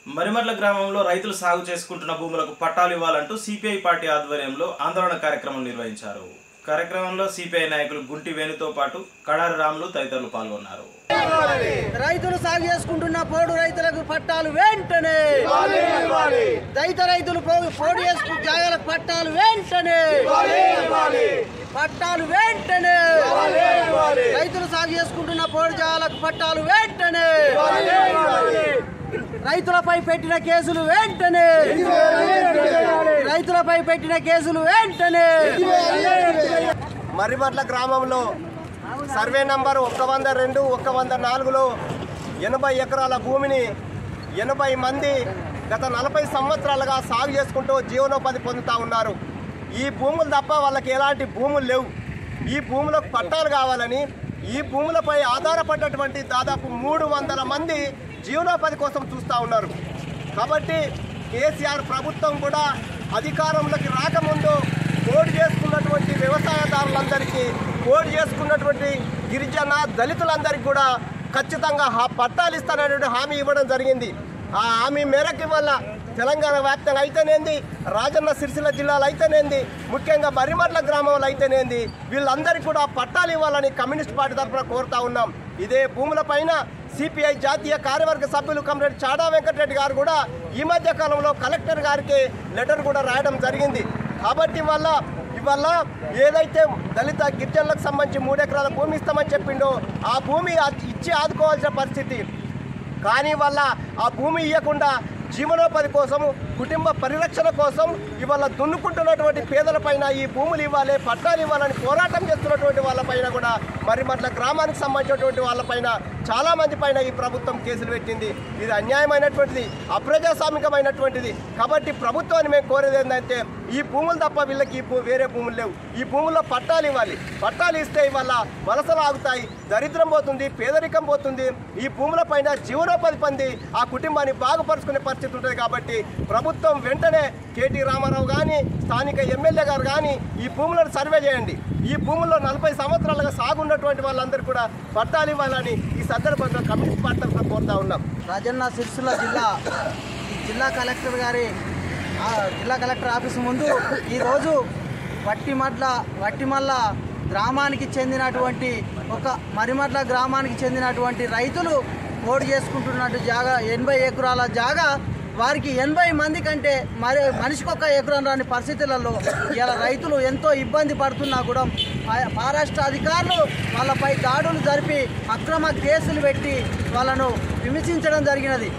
మరిమర్ల గ్రామంలో రైతులు సాగు చేసుకుంటున్న భూములకు పట్టాలు ఇవ్వాలంటూ సిపిఐ పార్టీ ఆధ్వర్యంలో ఆందోళన కార్యక్రమం నిర్వహించారు కార్యక్రమంలో సిపిఐ నాయకులు గుంటి వేణుతో పాటు కడారి రాములు తదితరులు పాల్గొన్నారు రైతులు సాగు చేసుకుంటున్న పోడు రైతులకు పట్టాలు వెంటనే రైత రైతులు పో- పోడు చేసుకున్న జాగాలకు పట్టాలు వెంటనే పట్టాలు వెంటనే రైతులు సాగు చేసుకుంటున్న పోడు జాగాలకు పట్టాలు వెంటనే రైతులపై పెట్టిన కేసులు వెంటనే రైతులపై పెట్టిన కేసులు వెంటనే మర్రిమట్ల గ్రామంలో సర్వే నంబర్ ఒక్క వంద రెండు ఒక్క వంద నాలుగులో ఎనభై ఎకరాల భూమిని ఎనభై మంది గత నలభై సంవత్సరాలుగా సాగు చేసుకుంటూ జీవనోపాధి పొందుతూ ఉన్నారు ఈ భూములు తప్ప వాళ్ళకి ఎలాంటి భూములు లేవు ఈ భూములకు పట్టాలు కావాలని ఈ భూములపై ఆధారపడ్డటువంటి దాదాపు మూడు వందల మంది జీవనోపాధి కోసం చూస్తూ ఉన్నారు కాబట్టి కేసీఆర్ ప్రభుత్వం కూడా అధికారంలోకి రాకముందు కోడ్ చేసుకున్నటువంటి వ్యవసాయదారులందరికీ కోడ్ చేసుకున్నటువంటి గిరిజన దళితులందరికీ కూడా ఖచ్చితంగా హా- పట్టాలు ఇస్తానటువంటి హామీ ఇవ్వడం జరిగింది ఆ హామీ మేరకు వల్ల తెలంగాణ వ్యాప్తంగా అయితేనేంది రాజన్న సిరిసిల్ల జిల్లాలో అయితేనేంది ముఖ్యంగా మరిమట్ల గ్రామంలో అయితేనేంది వీళ్ళందరికీ కూడా పట్టాలు ఇవ్వాలని కమ్యూనిస్ట్ పార్టీ తరఫున కోరుతా ఉన్నాం ఇదే భూములపైన సిపిఐ జాతీయ కార్యవర్గ సభ్యులు కమ్రేడ్ చాడా వెంకటరెడ్డి గారు కూడా ఈ మధ్య కాలంలో కలెక్టర్ గారికి లెటర్ కూడా రాయడం జరిగింది కాబట్టి వల్ల ఇవల్ల ఏదైతే దళిత గిరిజనులకు సంబంధించి మూడు ఎకరాల భూమి ఇస్తామని చెప్పిండో ఆ భూమి ఆ- ఇచ్చి ఆదుకోవాల్సిన పరిస్థితి కానీ వల్ల ఆ భూమి ఇవ్వకుండా జీవనోపాధి కోసం కుటుంబ పరిరక్షణ కోసం ఇవాళ దున్నుకుంటున్నటువంటి పేదలపైన ఈ భూములు ఇవ్వాలి పట్టాలు ఇవ్వాలని పోరాటం చేస్తున్నటువంటి వాళ్ళపైన కూడా మరి మట్ల గ్రామానికి సంబంధించినటువంటి వాళ్ళపైన చాలా మంది పైన ఈ ప్రభుత్వం కేసులు పెట్టింది ఇది అన్యాయమైనటువంటిది అప్రజాస్వామికమైనటువంటిది కాబట్టి ప్రభుత్వాన్ని మేము కోరేది ఏంటంటే ఈ భూములు తప్ప వీళ్ళకి ఈ భూ- వేరే భూములు లేవు ఈ భూముల్లో పట్టాలు ఇవ్వాలి పట్టాలు ఇస్తే ఇవాళ వలసలు ఆగుతాయి దరిద్రం పోతుంది పేదరికం పోతుంది ఈ భూముల పైన జీవనోపాధి పొంది ఆ కుటుంబాన్ని బాగుపరుచుకునే పరిస్థితి ఉంటుంది కాబట్టి ప్రభుత్వం వెంటనే కేటీ రామారావు కానీ స్థానిక ఎమ్మెల్యే గారు కానీ ఈ భూములను సర్వే చేయండి ఈ భూముల్లో నలభై సంవత్సరాలుగా సాగు ఉన్నటువంటి వాళ్ళందరూ కూడా పట్టాలు ఇవ్వాలని ఈ సందర్భంగా కమ్యూనిస్ట్ పార్టీ తరఫున కోరుతా ఉన్నాం రాజన్న సిరిసిల్ల జిల్లా ఈ జిల్లా కలెక్టర్ గారి ఆ, జిల్లా కలెక్టర్ ఆఫీస్ ముందు ఈరోజు వట్టిమడ్ల వట్టిమల్ల గ్రామానికి చెందినటువంటి ఒక మరిమడ్ల గ్రామానికి చెందినటువంటి రైతులు పోటు చేసుకుంటున్నట్టు జాగా ఎనభై ఎకరాల జాగా వారికి ఎనభై మంది కంటే మరి మనిషికి ఒక ఎకరం రాని పరిస్థితులలో ఇలా రైతులు ఎంతో ఇబ్బంది పడుతున్నా కూడా ఆ- మహారాష్ట్ర అధికారులు వాళ్ళపై దాడులు జరిపి అక్రమ కేసులు పెట్టి వాళ్ళను విమర్శించడం జరిగినది